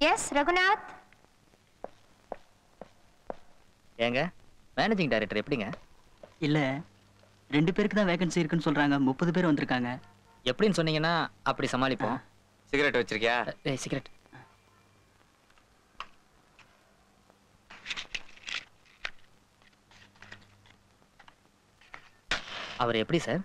S Raghunath ஏங்க managing director எப்படிங்க இல்ல ரெண்டு பேருக்கு தான் வேகன்சி இருக்குன்னு சொல்றாங்க முப்பது பேர் வந்திருக்காங்க எப்படின்னு சொன்னீங்கன்னா அப்படி சமாளிப்போம் சிகரெட் வச்சிருக்கியா ஏய் சிகரெட் அவர் எப்படி சார்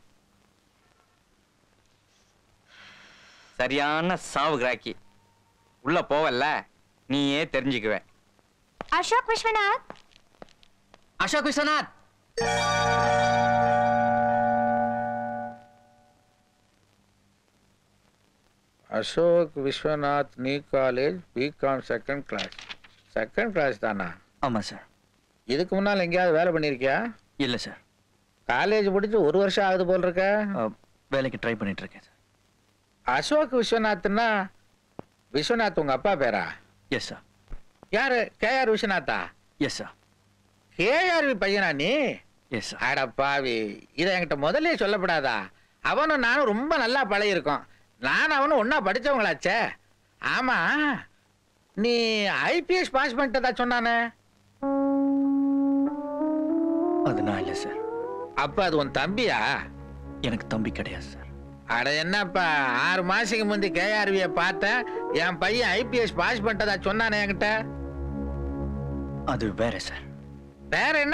சரியான சாவு கிராக்கி உள்ள போவல்ல நீயே தெரிஞ்சுக்குவ அசோக் விஸ்வநாத் அசோக் விஸ்வநாத் அசோக் விஸ்வநாத் நீ college BCom second class second class தானா ஆமா சார் இதுக்கு முன்னால் எங்கேயாவது வேலை பண்ணியிருக்கியா இல்ல சார் காலேஜ் முடிச்சு ஒரு வருஷம் ஆகுது போல் இருக்க வேலைக்கு ட்ரை பண்ணிட்டு இருக்கேன் சார் அசோக் விஸ்வநாத்னா விஸ்வநாத் உங்க அப்பா பேரா எஸ் சார் யாரு கேஆர் விஸ்வநாத்தா எஸ் சார் கேஆர்வி பையனா நீ எஸ் சார் அட பாவி இதை என்கிட்ட முதல்ல சொல்லப்படாதா அவனும் நானும் ரொம்ப நல்லா பழகிருக்கோம் நான் அவனும் ஒண்ணா படிச்சவங்களாச்சே ஆமா நீ ஐபிஎஸ் பாஸ் பண்ணிட்டதா சொன்னானே அது நான் இல்ல சார் அப்ப அது உன் தம்பியா எனக்கு தம்பி கிடையாது சார் அட என்னப்பா ஆறு மாசத்துக்கு முந்தி கேஆர்விய பார்த்தேன் என் பையன் ஐபிஎஸ் பாஸ் பண்ணிட்டதா சொன்னானே என்கிட்ட அது வேற சார் வேற என்ன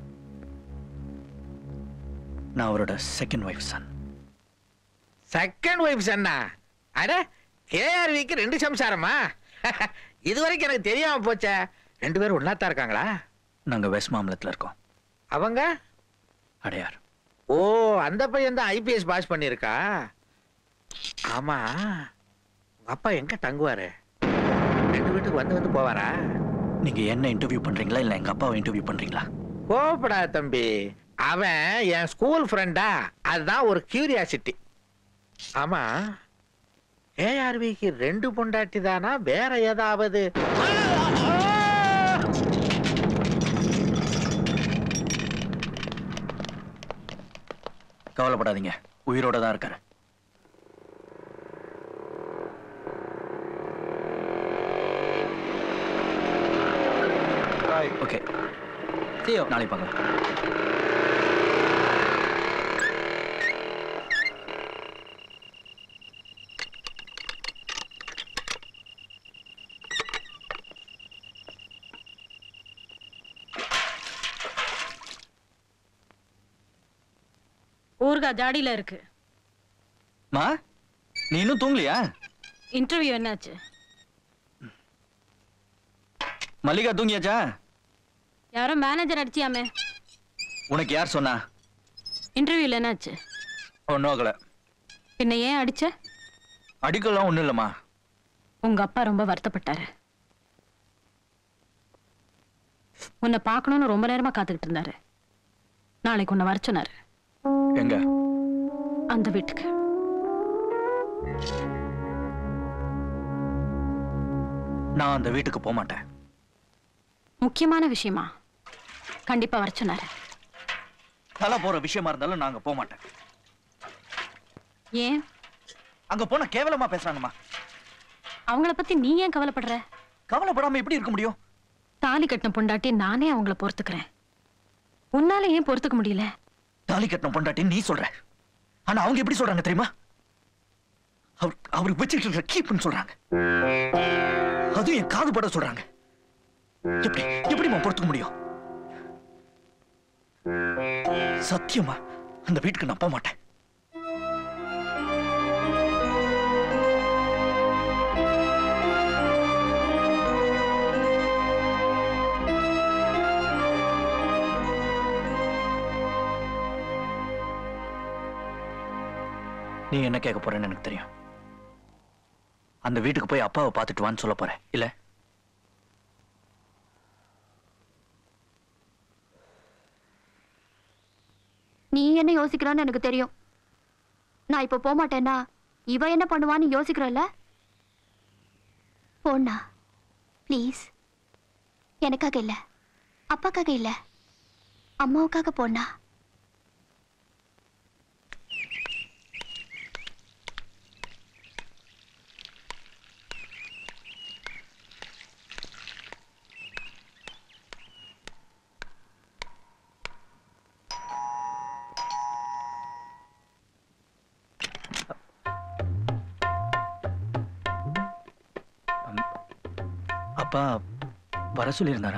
நான் அவரோட second wife son second wife சொன்னா அட கேஆர்விக்கு ரெண்டு சம்சாரமா இது வரைக்கும் எனக்கு தெரியாம போச்சே ரெண்டு பேரும் ஒன்னாத்தான் இருக்காங்களா நாங்க வெஸ்ட் மாம்பலத்துல இருக்கோம் அவங்க அடையார் ஓ அந்த பையன் தான் ஐபிஎஸ் பாஸ் பண்ணியிருக்கா ஆமா உங்க அப்பா எங்க தங்குவாரு ரெண்டு வீட்டுக்கு வந்து வந்து போவாரா நீங்க என்ன இன்டர்வியூ பண்றீங்களா இல்ல எங்க அப்பாவை இன்டர்வியூ பண்றீங்களா கோவப்படாத தம்பி அவன் என் ஸ்கூல் ஃப்ரெண்டா அதுதான் ஒரு கியூரியாசிட்டி ஆமா ஏஆர்விக்கு ரெண்டு பொண்டாட்டி தானா வேற ஏதாவது கவலைப்படாதீங்க உயிரோட தான் இருக்காரு ஓகே நாளைக்கு பார்க்கலாம் ஊர்கா ஜாடியில இருக்கு மா நீ இன்னும் தூங்கலையா இன்டர்வியூ என்னாச்சு மல்லிகா தூங்கியாச்சா யாரோ மேனேஜர் அடிச்சியாமே உனக்கு யார் சொன்னா இன்டர்வியூல என்னாச்சு ஒன்றும் ஆகல பின்ன ஏன் அடிச்ச அடிக்கலாம் ஒன்றும் இல்லைம்மா உங்க அப்பா ரொம்ப வருத்தப்பட்டாரு உன்னை பார்க்கணும்னு ரொம்ப நேரமா காத்துக்கிட்டு இருந்தாரு நாளைக்கு உன்னை வர சொன்னாரு எங்க அந்த வீட்டுக்கு நான் அந்த வீட்டுக்கு போக மாட்டேன் முக்கியமான விஷயமா கண்டிப்பா வர சொன்னாரு தலை போற விஷயமா இருந்தாலும் நாங்க போக மாட்டேன் ஏன் அங்க போன கேவலமா பேசுறானுமா அவங்கள பத்தி நீ ஏன் கவலைப்படுற கவலைப்படாம எப்படி இருக்க முடியும் தாலி கட்டின பொண்டாட்டி நானே அவங்கள பொறுத்துக்கிறேன் உன்னால ஏன் பொறுத்துக்க முடியல தாலி கட்டின பொண்டாட்டின்னு நீ சொல்ற ஆனா அவங்க எப்படி சொல்றாங்க தெரியுமா அவர் அவருக்கு வச்சுட்டு இருக்கிற கீப்னு சொல்றாங்க அதுவும் என் காது பட சொல்றாங்க எப்படி எப்படிம்மா பொறுத்துக்க முடியும் சத்தியமா அந்த வீட்டுக்கு நான் போக மாட்டேன் நீ என்ன கேட்க போறேன்னு எனக்கு தெரியும் அந்த வீட்டுக்கு போய் அப்பாவை பார்த்துட்டு வான்னு சொல்ல போறேன் இல்ல நீ என்ன யோசிக்கிறான்னு எனக்கு தெரியும் நான் இப்ப போக மாட்டேன்னா இவ என்ன பண்ணுவான்னு யோசிக்கிறல்ல போண்ணா ப்ளீஸ் எனக்காக இல்ல அப்பாக்காக இல்ல அம்மாவுக்காக போண்ணா அப்பா வர சொல்லியிருந்தாரா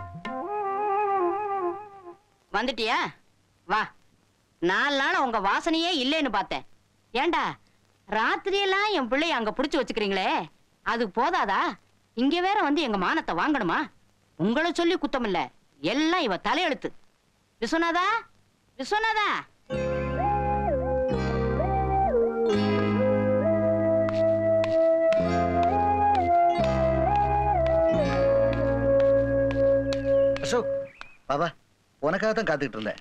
வந்துட்டியா வா நாலு நாள் உங்க வாசனையே இல்லைன்னு பார்த்தேன் ஏண்டா ராத்திரியெல்லாம் என் பிள்ளைய அங்க புடிச்சு வச்சுக்கிறீங்களே அது போதாதா இங்க வேற வந்து எங்க மானத்தை வாங்கணுமா உங்களை சொல்லி குத்தம் இல்ல எல்லாம் இவ தலையெழுத்து விஸ்வநாதா விஸ்வநாதா அசோக் பாபா உனக்காக தான் காத்துக்கிட்டு இருந்தேன்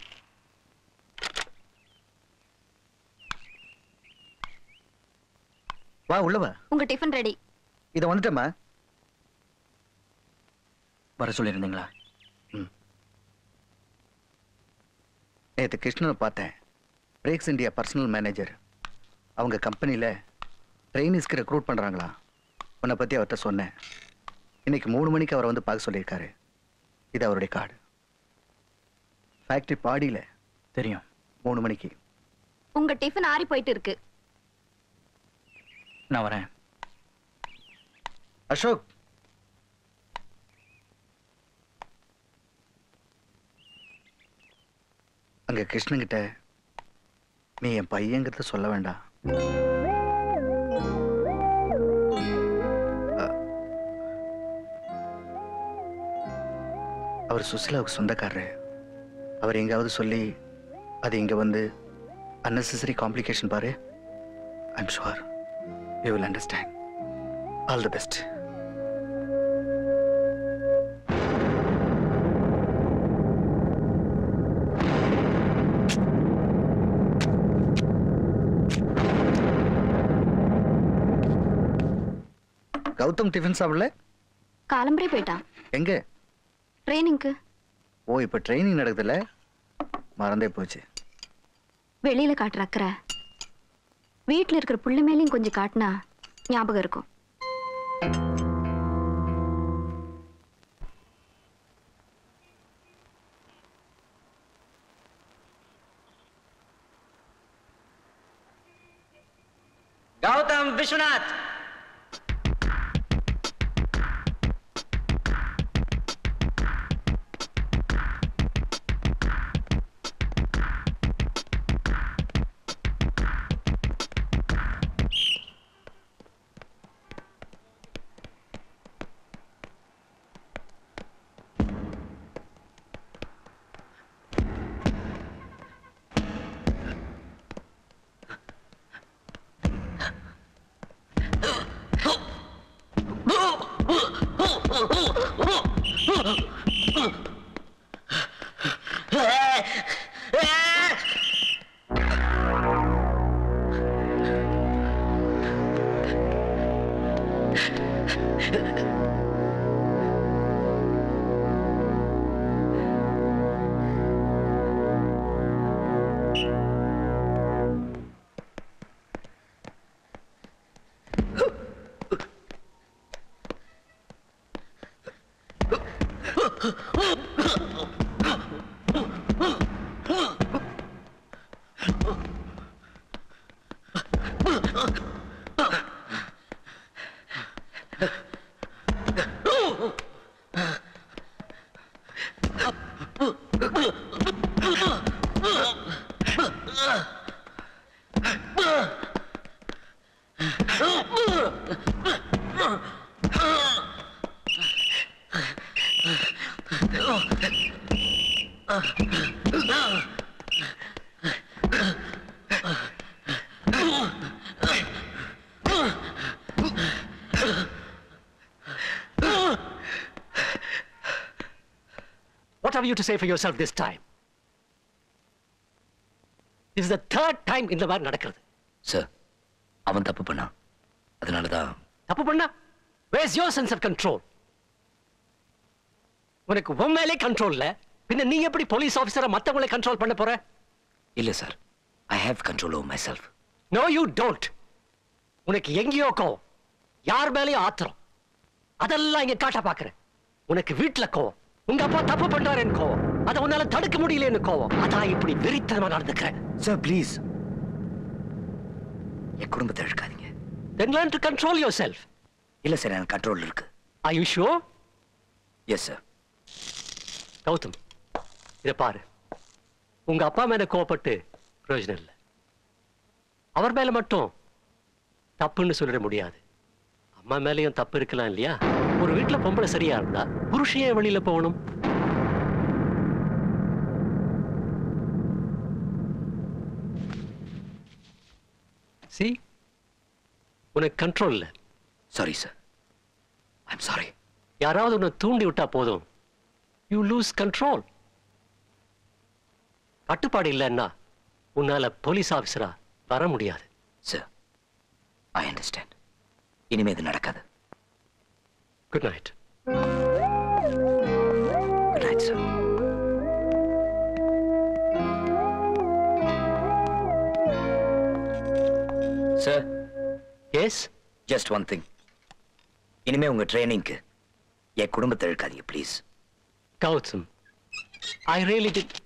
வா உள்ள வா உங்க டிஃபன் ரெடி இதை வந்துட்டேம்மா வர சொல்லியிருந்தீங்களா ம் நேற்று கிருஷ்ணனை பார்த்தேன் பிரேக்ஸ் இந்தியா பர்சனல் மேனேஜர் அவங்க கம்பெனியில் ட்ரைனிஸ்க்கு ரெக்ரூட் பண்ணுறாங்களா உன்னை பற்றி அவர்கிட்ட சொன்னேன் இன்னைக்கு மூணு மணிக்கு அவரை வந்து பார்க்க சொல்லியிருக்காரு இது அவருடைய கார்டு ஃபேக்ட்ரி பாடியில் தெரியும் மூணு மணிக்கு உங்க டிஃபன் ஆறி போயிட்டு இருக்கு நான் வரேன் அசோக் அங்க கிருஷ்ணங்கிட்ட நீ என் பையங்கிறத சொல்ல வேண்டாம் அ- அவர் சுசிலாவுக்கு சொந்தக்காரரு அவர் எங்காவது சொல்லி அது இங்க வந்து unnecessary காம்ப்ளிகேஷன் பாரு I'm sure you will understand all the best Gautham tiffin சாப்பிடல காலம்பரே போயிட்டான் எங்க ட்ரைனிங்க்கு ஓ இப்போ ட்ரைனிங் நடக்குதுல்ல மறந்தே போச்சு வெளியில காட்டுற அக்கறை வீட்ல இருக்கிற புள்ள மேலேயும் கொஞ்சம் காட்டினா ஞாபகம் இருக்கும் Gautham Viswanath What have you to say for yourself this time? This is the third time இந்த மாதிரி நடக்கிறது சார் அவன் தப்பு பண்ணான் அதனால தான் தப்பு பண்ணா where's your sense of control உனக்கு உன் மேலே கண்ட்ரோல் இல்ல பின்ன நீ எப்படி போலீஸ் ஆபீசரை மத்தவங்களை கண்ட்ரோல் பண்ண போற இல்லை sir I have control over myself no you don't உனக்கு எங்கேயோ கோவம் யார் மேலேயும் ஆத்திரம் அதெல்லாம் இங்க காட்ட பாக்குறேன் உனக்கு வீட்டுல கோவம் உங்க அப்பா தப்பு பண்றாருன்னு கோவம் அதை உன்னால தடுக்க முடியலன்னு கோவம் அதான் இப்படி வெறித்தனமா நடந்துக்கிறேன் சார் ப்ளீஸ் என் குடும்பத்தை இழுக்காதீங்க then learn to control yourself இல்லை சார் எனக்கு கண்ட்ரோல் இருக்கு are you sure yes sir Gautham இதை பாரு உங்க அப்பா மேல கோவப்பட்டு பிரயோஜனம் இல்லை அவர் மேல மட்டும் தப்புன்னு சொல்லிட முடியாது அம்மா மேலயும் தப்பு இருக்கலாம் இல்லையா ஒரு வீட்டுல பொம்பளை சரியா இருந்தா புருஷன் ஏன் வெளியில போகணும் சி உனக்கு கண்ட்ரோல் இல்லை சாரி சார் ஐம் சாரி யாராவது உன்னை தூண்டி விட்டா போதும் யூ லூஸ் கண்ட்ரோல் கட்டுப்பாடு இல்லைன்னா உன்னால போலீஸ் ஆபீசரா வர முடியாது சார் ஐ அண்டர்ஸ்டாண்ட் இனிமே இது நடக்காது good night good night sir sir yes just one thing இனிமே உங்க ட்ரைனிங்க்கு என் குடும்பத்தை இழுக்காதீங்க please Gautham I really did